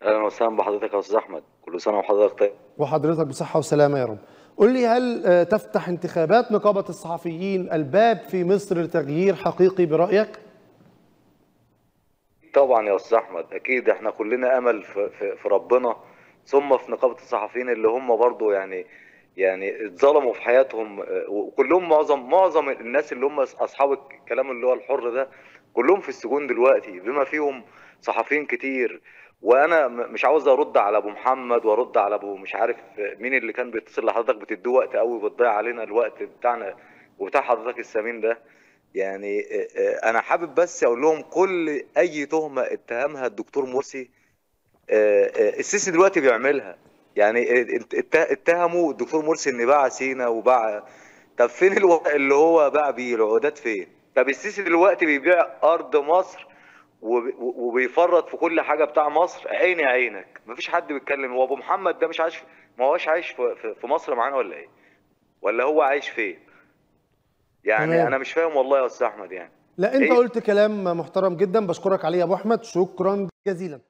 اهلا وسهلا بحضرتك يا استاذ احمد كل سنه وحضرتك طيب وحضرتك بصحة وسلامة يا رب قل لي هل آه، تفتح انتخابات نقابة الصحفيين الباب في مصر لتغيير حقيقي برأيك؟ طبعا يا استاذ احمد اكيد احنا كلنا امل في, في, في ربنا ثم في نقابه الصحفيين اللي هم برضو يعني يعني اتظلموا في حياتهم آه، وكلهم معظم معظم الناس اللي هم اصحاب الكلام اللي هو الحر ده كلهم في السجون دلوقتي بما فيهم صحفيين كتير وانا م- مش عاوز ارد على ابو محمد وارد على ابو مش عارف مين اللي كان بيتصل لحضرتك بتديه وقت قوي وبتضيع علينا الوقت بتاعنا وبتاع حضرتك الثمين ده يعني آه، آه، انا حابب بس اقول لهم كل اي تهمه اتهمها الدكتور مرسي آه، آه، السيسي دلوقتي بيعملها يعني آه، ات- ات- اتهموا الدكتور مرسي ان باع سينا وباع طب فين الو... اللي هو باع بيه العقودات فين طب السيسي دلوقتي بيبيع ارض مصر وب- وبيفرط في كل حاجه بتاع مصر عيني عينك مفيش حد بيتكلم هو ابو محمد ده مش عايش في... ما هوش عايش في... في في مصر معانا ولا ايه ولا هو عايش فين يعني تمام. انا مش فاهم والله يا استاذ احمد يعني لا أنت إيه؟ قلت كلام محترم جدا بشكرك عليه يا أبو أحمد شكرا جزيلا